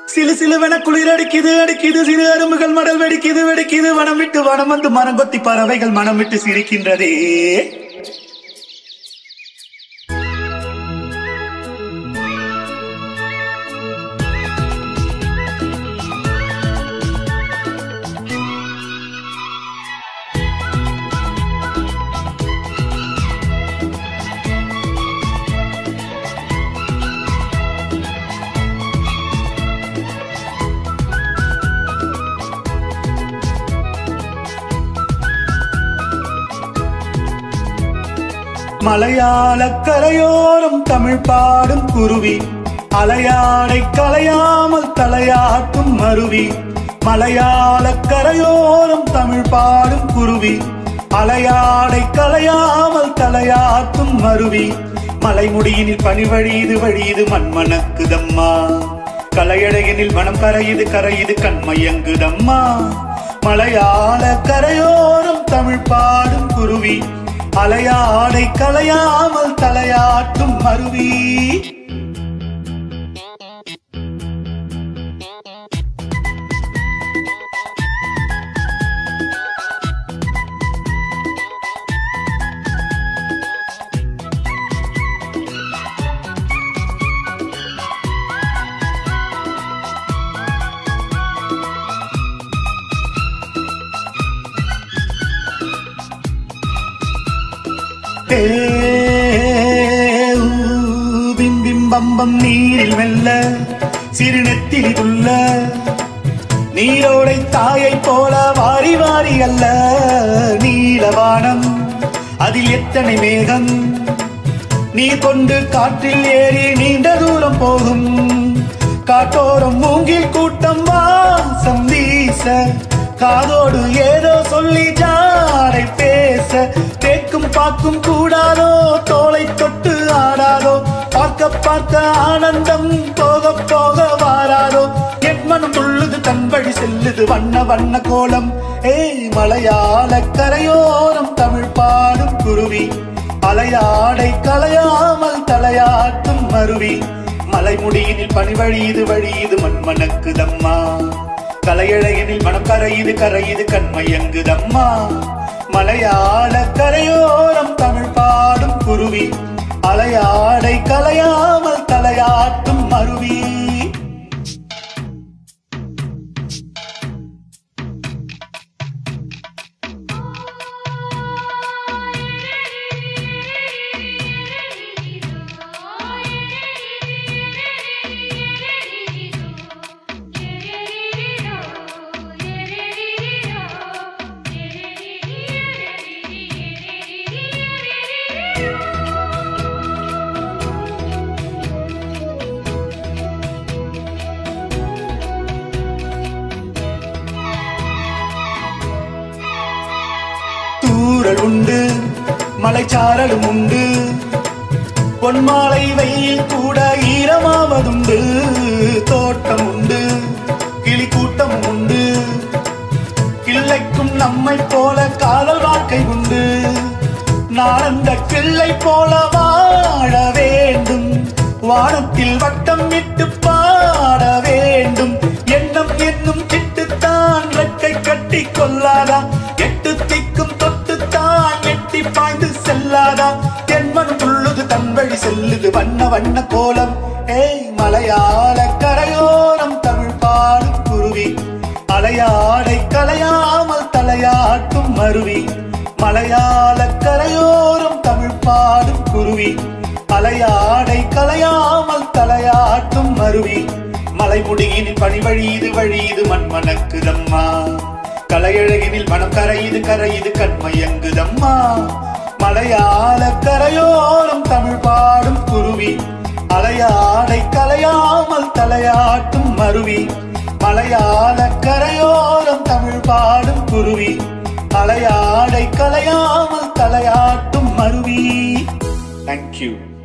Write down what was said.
சிலு சிலுவென குளிர் அடிக்குது அடிக்குது சிறு அரும்புகள் மடல் வெடிக்குது வெடிக்குது வனம் விட்டு வனம் வந்து மரம் கொத்தி பறவைகள் மனம் விட்டு சிரிக்கின்றதே மலையாள கரையோரம் தமிழ் பாடும் குருவி அலையாடை கலையாமல் தலையாட்டும் மருவி மலையாள கரையோரம் தமிழ் பாடும் குருவி அலையாடை கலையாமல் தலையாட்டும் மருவி மலைமுடியினில் பனி வழியுது வழியுது மண்மணக்குதம்மா கலையழகனில் மனம் கரையுது கரையுது கண்மயங்குதம்மா மலையாள கரையோரம் தமிழ் பாடும் குருவி அலையாடை கலையாமல் தலையாட்டும் மருவி பிம் பிம் பம்பம் நீரில் மெல்ல சிறு நெத்திலி துள்ள நீரோடை தாயை போல வாரி வாரி அல்ல நீலவானம் அதில் எத்தனை மேகம் நீ கொண்டு காற்றில் ஏறி நீண்ட தூரம் போகும் காட்டோரம் மூங்கில் கூட்டம் வாசம் வீச காதோடு ஏதோ சொல்லி ஜாடை பேச கேட்கும் பார்க்கும் கூடாதோ தோளை தொட்டு ஆடாதோ பார்க்க பார்க்க ஆனந்தம் போக போக வாராதோ என் மனம் துள்ளுது தன் வழி செல்லுது வண்ண வண்ண கோலம் ஏய் மலையாள கரையோரம் தமிழ் பாடும் குருவி அலையாடை கலையாமல் தலையாட்டும் மருவி மலைமுடியினில் பனி வழியுது வழியுது மண்மணக்குதம்மா கலையழகனில் மனம் கரையுது கரையுது கண்மயங்குதம்மா மலையாள கரையோரம் தமிழ் பாடும் குருவி அலையாடை கலையாமல் தலையாட்டும் மருவி தூரல் உண்டு மலைச்சாரலும் உண்டு பொன்மாலை வெயில் கூட ஈரமாவதுண்டு தோட்டம் உண்டு கிளி கூட்டம் உண்டு கிள்ளைக்கும் நம்மை போல காதல் வாழ்க்கை உண்டு நான் அந்த கிள்ளை போல வாழ வேண்டும் வானத்தில் வட்டம் விட்டு பாட வேண்டும் எண்ணம் என்னும் சிட்டுத்தான் ரெக்கை கட்டி கொள்ளாதா எட்டு திக்கும் தொட்டுத்தான் எட்டி பாய்ந்து செல்லாதா என் மனம் உள்ளுது தன் வழி செல்லுது வண்ண வண்ண கோலம் ஏய் மலையாள கரையோரம் தமிழ் பாடும் குருவி அலையாடை கலையாமல் தலையாட்டும் மருவி மலையாள கரையோரம் தமிழ் பாடும் குருவி அலையாடை கலையாமல் தலையாட்டும் மருவி மலைமுடியினில் பனி வழியுது வழியுது மண்மணக்குதம்மா கலையழகினில் மனம் கரையுது கரையுது கண்மயங்குதம்மா மலையாள கரையோரம் தமிழ் பாடும் குருவி அலையாடை கலையாமல் தலையாட்டும் மருவி மலையாள கரையோரம் தமிழ் பாடும் குருவி அலையாடை கலையாமல் தலையாட்டும் மருவி தேங்க்யூ